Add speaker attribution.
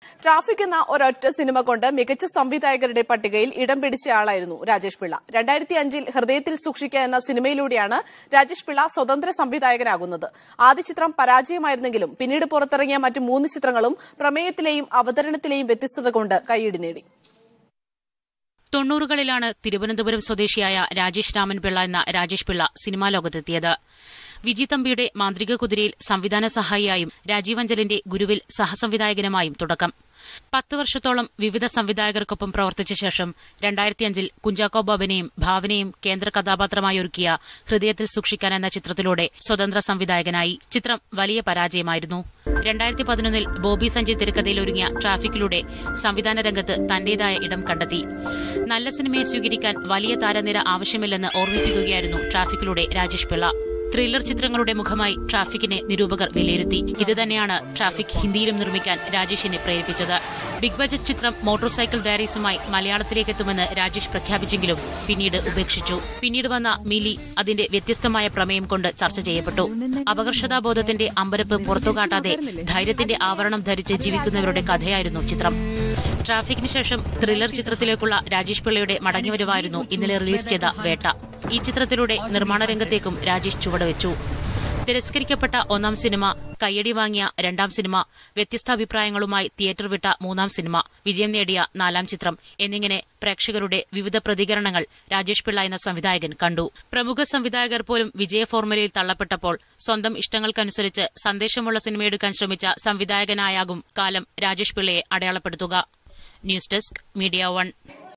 Speaker 1: traffic എന്ന ഒരൊറ്റ cinema കൊണ്ട് മികച്ച സംവിധായകരുടെ പട്ടികയിൽ ഇടം പിടിച്ച ആളായിരുന്നു രാജേഷ് പിള്ള രണ്ടായിരത്തി അഞ്ചിൽ ഹൃദയത്തിൽ സൂക്ഷിക്കുക എന്ന സിനിമയിലൂടെയാണ് രാജേഷ് പിള്ള സ്വതന്ത്ര സംവിധായകനാകുന്നത് ആദ്യ ചിത്രം പരാജയമായിരുന്നെങ്കിലും പിന്നീട് പുറത്തിറങ്ങിയ മറ്റ് മൂന്ന് ചിത്രങ്ങളും പ്രമേയത്തിലെയും അവതരണത്തിലെയും വ്യത്യസ്തത കൊണ്ട് കൈയിടി നേടി
Speaker 2: തൊണ്ണൂറുകളിലാണ് തിരുവനന്തപുരം സ്വദേശിയായ രാജേഷ് രാമൻ പിള്ള എന്ന രാജേഷ് പിള്ള സിനിമാ ലോകത്തെത്തിയത് വിജി തമ്പിയുടെ മാന്ത്രിക കുതിരയിൽ സംവിധാന സഹായിയായും രാജീവ് അഞ്ചലിന്റെ ഗുരുവിൽ സഹസംവിധായകനുമായും തുടക്കം പത്ത് വർഷത്തോളം വിവിധ സംവിധായകർക്കൊപ്പം പ്രവർത്തിച്ച ശേഷം രണ്ടായിരത്തിയഞ്ചിൽ കുഞ്ചാക്കോ ബോബനെയും ഭാവനയും കേന്ദ്ര കഥാപാത്രമായി ഒരുക്കിയ ഹൃദയത്തിൽ സൂക്ഷിക്കാൻ എന്ന ചിത്രത്തിലൂടെ സ്വതന്ത്ര സംവിധായകനായി ചിത്രം വലിയ പരാജയമായിരുന്നു രണ്ടായിരത്തി പതിനൊന്നിൽ ബോബി സഞ്ജയ് തിരക്കഥയിൽ ഒരുങ്ങിയ ട്രാഫിക്കിലൂടെ സംവിധാന രംഗത്ത് തന്റേതായ ഇടം കണ്ടെത്തി നല്ല സിനിമയെ സ്വീകരിക്കാൻ വലിയ താരനിര ആവശ്യമില്ലെന്ന് ഓർമ്മിപ്പിക്കുകയായിരുന്നു ട്രാഫിക്കിലൂടെ രാജേഷ് പിള്ള ത്രില്ലർ ചിത്രങ്ങളുടെ മുഖമായി ട്രാഫിക്കിനെ നിരൂപകർ വിലയിരുത്തി ഇതുതന്നെയാണ് ട്രാഫിക് ഹിന്ദിയിലും നിർമ്മിക്കാൻ രാജേഷിനെ പ്രേരിപ്പിച്ചത് ബിഗ് ബജറ്റ് ചിത്രം മോട്ടോർ സൈക്കിൾ ഡയറീസുമായി മലയാളത്തിലേക്ക് എത്തുമെന്ന് രാജേഷ് പ്രഖ്യാപിച്ചെങ്കിലും പിന്നീട് ഉപേക്ഷിച്ചു പിന്നീട് വന്ന മിലി അതിന്റെ വ്യത്യസ്തമായ പ്രമേയം കൊണ്ട് ചർച്ച ചെയ്യപ്പെട്ടു അപകർഷതാബോധത്തിന്റെ അമ്പരപ്പ് പുറത്തുകാട്ടാതെ ധൈര്യത്തിന്റെ ആവരണം ധരിച്ച് ജീവിക്കുന്നവരുടെ കഥയായിരുന്നു ചിത്രം ട്രാഫിക്കിന് ശേഷം ത്രില്ലർ ചിത്രത്തിലേക്കുള്ള രാജേഷ് പിള്ളയുടെ മടങ്ങിവരവായിരുന്നു ഇന്നലെ റിലീസ് ചെയ്ത വേട്ട ഈ ചിത്രത്തിലൂടെ നിർമ്മാണ രംഗത്തേക്കും രാജേഷ് ചുവടുവെച്ചു തിരസ്കരിക്കപ്പെട്ട ഒന്നാം സിനിമ കയ്യടി വാങ്ങിയ രണ്ടാം സിനിമ വ്യത്യസ്ത അഭിപ്രായങ്ങളുമായി തിയേറ്റർ വിട്ട മൂന്നാം സിനിമ വിജയം നേടിയ നാലാം ചിത്രം എന്നിങ്ങനെ പ്രേക്ഷകരുടെ വിവിധ പ്രതികരണങ്ങൾ രാജേഷ് പിള്ള എന്ന സംവിധായകൻ കണ്ടു പ്രമുഖ സംവിധായകർ പോലും വിജയ ഫോർമുലയിൽ തള്ളപ്പെട്ടപ്പോൾ സ്വന്തം ഇഷ്ടങ്ങൾക്കനുസരിച്ച് സന്ദേശമുള്ള സിനിമയെടുക്കാൻ ശ്രമിച്ച സംവിധായകനായാകും കാലം രാജേഷ് പിള്ളയെ അടയാളപ്പെടുത്തുക ന്യൂസ് ഡെസ്ക് മീഡിയ വൺ